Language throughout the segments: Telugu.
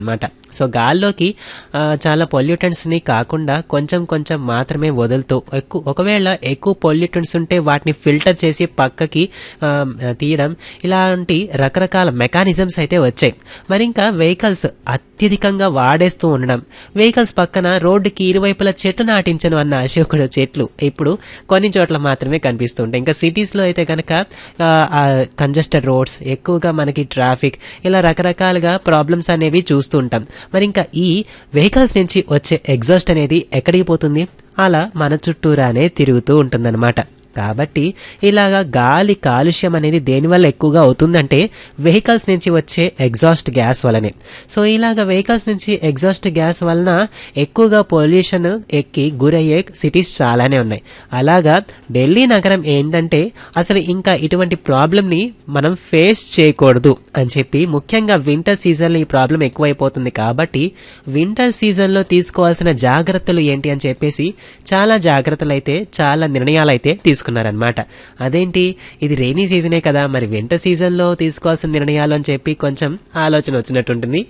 అనమాట సో గాల్లోకి ఆ, చాలా పొల్యూటెంట్స్ని కాకుండా కొంచెం కొంచెం మాత్రమే వదులుతూ ఎక్కువ ఒకవేళ ఎక్కువ పొల్యూటెంట్స్ ఉంటే వాటిని ఫిల్టర్ చేసి పక్కకి ఆ, తీయడం ఇలాంటి రకరకాల మెకానిజమ్స్ అయితే వచ్చాయి మరి ఇంకా వెహికల్స్ అత్యధికంగా వాడేస్తూ ఉండడం వెహికల్స్ పక్కన రోడ్డుకి ఇరువైపులా చెట్టు నాటించను అన్న అశోకుడు చెట్లు ఇప్పుడు కొన్ని చోట్ల మాత్రమే కనిపిస్తుంటాయి ఇంకా సిటీస్లో అయితే కనుక కంజెస్టెడ్ రోడ్స్ ఎక్కువగా మనకి ట్రాఫిక్ ఇలా రకరకాలుగా ప్రాబ్లమ్స్ అనేవి చూస్తూ ఉంటాం మరి ఇంకా ఈ వెహికల్స్ నుంచి వచ్చే ఎగ్జాస్ట్ అనేది ఎక్కడికి పోతుంది అలా మన చుట్టూరానే తిరుగుతూ ఉంటుందన్నమాట కాబట్టి ఇలాగా గాలి కాలుష్యం అనేది దేనివల్ల ఎక్కువగా అవుతుందంటే వెహికల్స్ నుంచి వచ్చే ఎగ్జాస్ట్ గ్యాస్ వలనే సో ఇలాగ వెహికల్స్ నుంచి ఎగ్జాస్ట్ గ్యాస్ వలన ఎక్కువగా పొల్యూషన్ ఎక్కి గురయ్యే సిటీస్ చాలానే ఉన్నాయి అలాగా ఢిల్లీ నగరం ఏంటంటే అసలు ఇంకా ఇటువంటి ప్రాబ్లమ్ని మనం ఫేస్ చేయకూడదు అని చెప్పి ముఖ్యంగా వింటర్ సీజన్లో ఈ ప్రాబ్లం ఎక్కువైపోతుంది కాబట్టి వింటర్ సీజన్లో తీసుకోవాల్సిన జాగ్రత్తలు ఏంటి అని చెప్పేసి చాలా జాగ్రత్తలు అయితే చాలా నిర్ణయాలు అయితే తీసుకున్నారనమాట అదేంటి ఇది రెయినీ సీజనే కదా మరి వింటర్ సీజన్లో తీసుకోవాల్సిన నిర్ణయాలు అని చెప్పి కొంచెం ఆలోచన వచ్చినట్టుంటుంది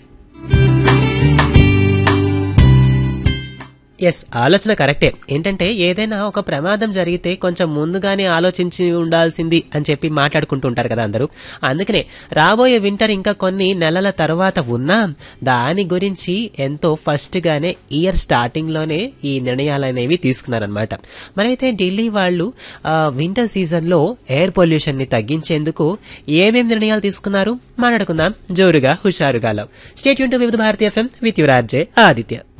ఎస్ ఆలోచన కరెక్టే ఏంటంటే ఏదైనా ఒక ప్రమాదం జరిగితే కొంచెం ముందుగానే ఆలోచించి ఉండాల్సింది అని చెప్పి మాట్లాడుకుంటూ ఉంటారు కదా అందరూ అందుకనే రాబోయే వింటర్ ఇంకా కొన్ని నెలల తర్వాత ఉన్నా దాని గురించి ఎంతో ఫస్ట్గానే ఇయర్ స్టార్టింగ్లోనే ఈ నిర్ణయాలు అనేవి తీసుకున్నారనమాట మరైతే ఢిల్లీ వాళ్ళు ఆ, వింటర్ సీజన్లో ఎయిర్ పొల్యూషన్ని తగ్గించేందుకు ఏమేం నిర్ణయాలు తీసుకున్నారు మాట్లాడుకుందాం జోరుగా హుషారుగా స్టేట్ యూన్ to Vividh Bharati FM with యువరాజే ఆదిత్య